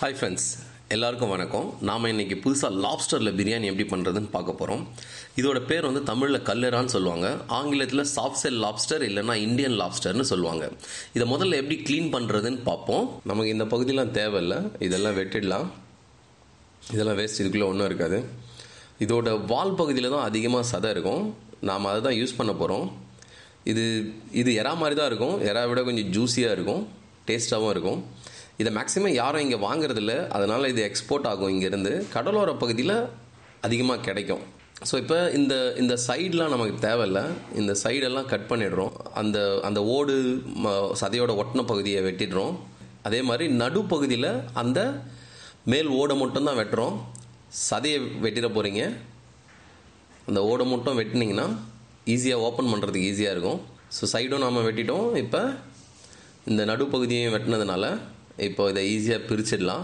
hi friends எல்லாருக்கும் வணக்கம் நாம் இன்னைக்கு புதுசாக லாப்ஸ்டரில் பிரியாணி எப்படி பண்ணுறதுன்னு பார்க்க போகிறோம் இதோட பேர் வந்து தமிழில் கல்லரான்னு சொல்லுவாங்க ஆங்கிலத்தில் சாஃப்ட் செல் லாப்ஸ்டர் இல்லைன்னா இந்தியன் லாப்ஸ்டர்னு சொல்லுவாங்க இதை முதல்ல எப்படி க்ளீன் பண்ணுறதுன்னு பார்ப்போம் நமக்கு இந்த பகுதியெலாம் தேவையில்லை இதெல்லாம் வெட்டிடலாம் இதெல்லாம் வேஸ்ட் இதுக்குள்ளே ஒன்றும் இருக்காது இதோட வால் பகுதியில் தான் அதிகமாக சதை இருக்கும் நாம் அதை தான் யூஸ் பண்ண போகிறோம் இது இது எறா மாதிரி தான் இருக்கும் எறா விட கொஞ்சம் ஜூஸியாக இருக்கும் டேஸ்ட்டாகவும் இருக்கும் இதை மேக்ஸிமம் யாரும் இங்கே வாங்குறதில்ல அதனால் இது எக்ஸ்போர்ட் ஆகும் இங்கேருந்து கடலோர பகுதியில் அதிகமாக கிடைக்கும் ஸோ இப்போ இந்த இந்த சைடெலாம் நமக்கு தேவையில்ல இந்த சைடெல்லாம் கட் பண்ணிடுறோம் அந்த அந்த ஓடு ம- சதையோட ஒட்டின பகுதியை வெட்டிடுறோம் அதே மாதிரி நடுப்பகுதியில் அந்த மேல் ஓடை மட்டும் தான் வெட்டுறோம் சதையை வெட்டிட போகிறீங்க அந்த ஓடை மட்டும் வெட்டினீங்கன்னா ஈஸியாக ஓப்பன் பண்ணுறதுக்கு ஈஸியாக இருக்கும் ஸோ சைடும் நாம் வெட்டிட்டோம் இப்போ இந்த நடுப்பகுதியையும் வெட்டினதுனால இப்போ இதை ஈஸியாக பிரிச்சிடலாம்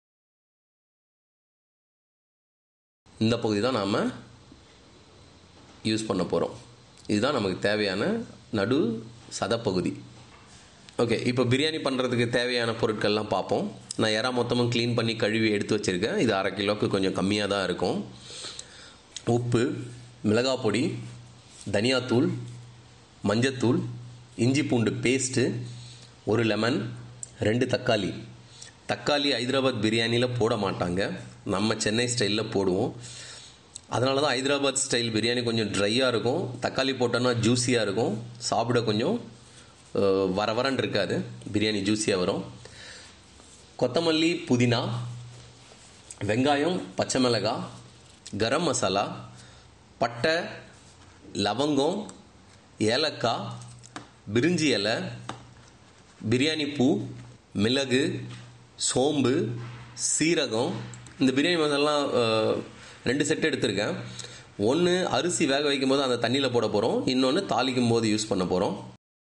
இந்த பகுதி தான் நாம் யூஸ் பண்ண போகிறோம் இதுதான் நமக்கு தேவையான நடு சதப்பகுதி ஓகே இப்போ பிரியாணி பண்ணுறதுக்கு தேவையான பொருட்கள்லாம் பார்ப்போம் நான் எறா மொத்தமும் க்ளீன் பண்ணி கழுவி எடுத்து வச்சுருக்கேன் இது அரை கிலோவுக்கு கொஞ்சம் கம்மியாக தான் இருக்கும் உப்பு மிளகாய் பொடி தனியாத்தூள் மஞ்சத்தூள் இஞ்சி பூண்டு பேஸ்ட்டு ஒரு லெமன் ரெண்டு தக்காளி தக்காளி ஹைதராபாத் பிரியாணியில் போட மாட்டாங்க நம்ம சென்னை ஸ்டைலில் போடுவோம் அதனால தான் ஹைதராபாத் ஸ்டைல் பிரியாணி கொஞ்சம் ட்ரையாக இருக்கும் தக்காளி போட்டோன்னா ஜூஸியாக இருக்கும் சாப்பிட கொஞ்சம் அஹ், வர வரன்னு இருக்காது பிரியாணி ஜூஸியாக வரும் கொத்தமல்லி புதினா வெங்காயம் பச்சை மிளகாய் கரம் மசாலா பட்டை லவங்கம் ஏலக்காய் பிரிஞ்சி இலை பிரியாணி பூ மிளகு சோம்பு சீரகம் இந்த பிரியாணி மசாலா அஹ், ரெண்டு செட் எடுத்திருக்கேன் ஒன்று அரிசி வேக வைக்கும் போது அந்த தண்ணியில் போட போகிறோம் இன்னொன்று தாளிக்கும் போது யூஸ் பண்ண போகிறோம்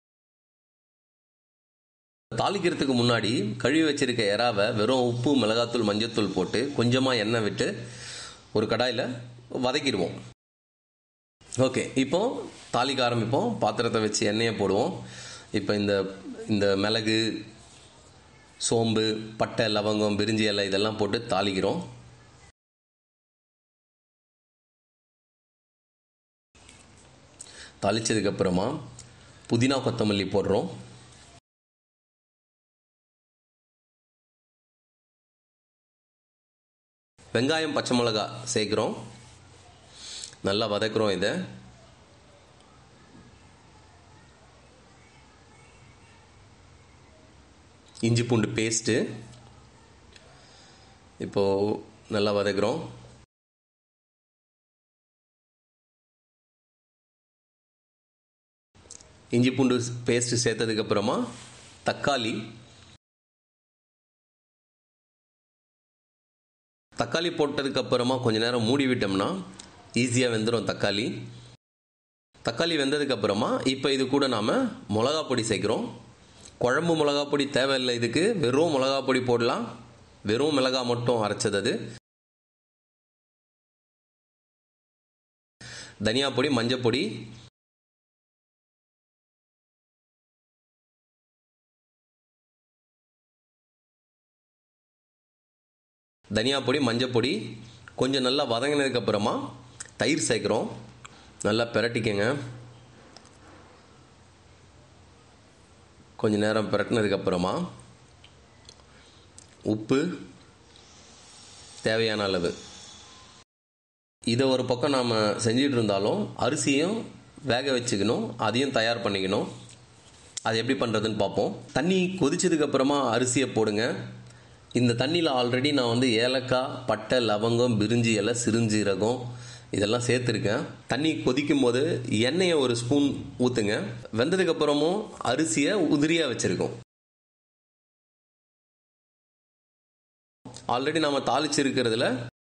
தாளிக்கிறதுக்கு முன்னாடி கழுவி வச்சிருக்க எறாவை வெறும் உப்பு மிளகாத்தூள் மஞ்சத்தூள் போட்டு கொஞ்சமாக எண்ணெய் விட்டு ஒரு கடாயில் வதக்கிடுவோம் ஓகே இப்போ தாளிக்க ஆரம்பிப்போம் பாத்திரத்தை வச்சு எண்ணெயை போடுவோம் இப்போ இந்த இந்த மிளகு சோம்பு பட்டை லவங்கம் பிரிஞ்சி இலை இதெல்லாம் போட்டு தாளிக்கிறோம் தாளிச்சதுக்கு அப்புறமா புதினா கொத்தமல்லி போடுறோம் வெங்காயம் பச்சை மிளகா சேர்க்குறோம் நல்லா வதக்குறோம் இதை இஞ்சி பூண்டு பேஸ்ட்டு இப்போ நல்லா வதக்குறோம் இஞ்சி பூண்டு பேஸ்ட்டு சேர்த்ததுக்கு அப்புறமா தக்காளி தக்காளி போட்டதுக்கு அப்புறமா கொஞ்ச நேரம் மூடி விட்டோம்னா ஈஸியாக வெந்துடும் தக்காளி தக்காளி வெந்ததுக்கு அப்புறமா இப்போ இது கூட நாம் மிளகா பொடி சேர்க்குறோம் குழம்பு மிளகா பொடி தேவையில்லை இதுக்கு வெறும் மிளகா பொடி போடலாம் வெறும் மிளகா மட்டும் அரைச்சது அது தனியா பொடி மஞ்சள் பொடி தனியா பொடி மஞ்சள் பொடி கொஞ்சம் நல்லா வதங்கினதுக்கு அப்புறமா தயிர் சேர்க்குறோம் நல்லா பிரட்டிக்கங்க கொஞ்ச நேரம் பிரட்டினதுக்கு அப்புறமா உப்பு தேவையான அளவு இதை ஒரு பக்கம் நாம் செஞ்சிட்டு இருந்தாலும் அரிசியும் வேக வச்சுக்கணும் அதையும் தயார் பண்ணிக்கணும் அது எப்படி பண்ணுறதுன்னு பார்ப்போம் தண்ணி கொதிச்சதுக்கு அப்புறமா அரிசியை போடுங்க இந்த தண்ணியில் ஆல்ரெடி நான் வந்து ஏலக்காய் பட்டை லவங்கம் பிரிஞ்சி இலை சிறுஞ்சீரகம் இதெல்லாம் சேர்த்துருக்கேன் தண்ணி கொதிக்கும் போது எண்ணெயை ஒரு ஸ்பூன் ஊற்றுங்க வெந்ததுக்கு அப்புறமும் அரிசியை உதிரியாக வச்சுருக்கோம் ஆல்ரெடி நாம தாளிச்சிருக்கிறதுல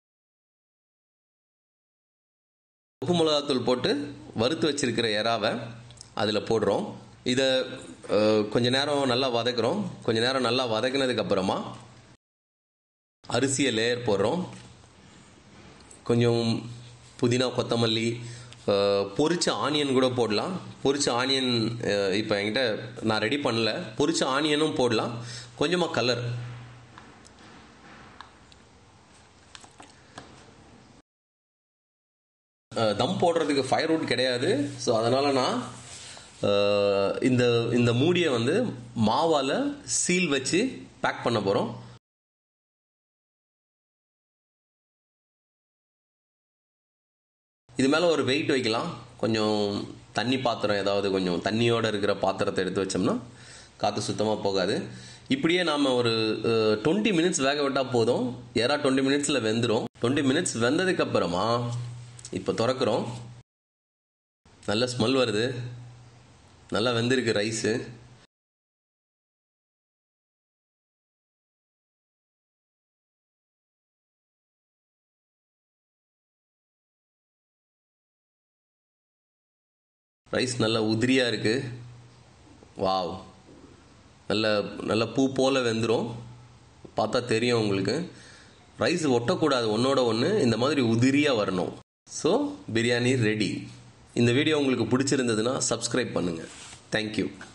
உப்பு மிளகாத்தூள் போட்டு வறுத்து வச்சிருக்கிற எறாவை அதில் போடுறோம் இதை அஹ், கொஞ்ச நேரம் நல்லா வதக்குறோம் கொஞ்ச நேரம் நல்லா வதக்கினதுக்கு அப்புறமா அரிசியை லேயர் போடுறோம் கொஞ்சம் புதினா கொத்தமல்லி அஹ், பொரிச்ச ஆனியன் கூட போடலாம் பொரிச்ச ஆனியன் அஹ், இப்போ என்கிட்ட நான் ரெடி பண்ணல பொரிச்ச ஆனியனும் போடலாம் கொஞ்சமாக கலர் அஹ், தம் போடுறதுக்கு ஃபயர் வுட் கிடையாது ஸோ அதனால் நான் அஹ், இந்த இந்த மூடியை வந்து மாவால் சீல் வச்சு பேக் பண்ண போகிறோம் இது மேலே ஒரு வெயிட் வைக்கலாம் கொஞ்சம் தண்ணி பாத்திரம் ஏதாவது கொஞ்சம் தண்ணியோடு இருக்கிற பாத்திரத்தை எடுத்து வச்சோம்னா காற்று சுத்தமாக போகாது இப்படியே நாம் ஒரு டுவெண்ட்டி மினிட்ஸ் வேக விட்டால் போதும் யாரா டுவெண்ட்டி மினிட்ஸில் வெந்துடும் டுவெண்ட்டி மினிட்ஸ் வெந்ததுக்கப்புறமா இப்போ திறக்கிறோம் நல்ல ஸ்மெல் வருது நல்லா வெந்திருக்கு ரைஸு ரைஸ் நல்லா உதிரியாக இருக்குது வாவ் நல்ல நல்ல பூ போல் வெந்துடும் பார்த்தா தெரியும் உங்களுக்கு ரைஸ் ஒட்டக்கூடாது ஒன்றோட ஒன்று இந்த மாதிரி உதிரியாக வரணும் ஸோ பிரியாணி ரெடி இந்த வீடியோ உங்களுக்கு பிடிச்சிருந்ததுன்னா சப்ஸ்கிரைப் பண்ணுங்கள் தேங்க்யூ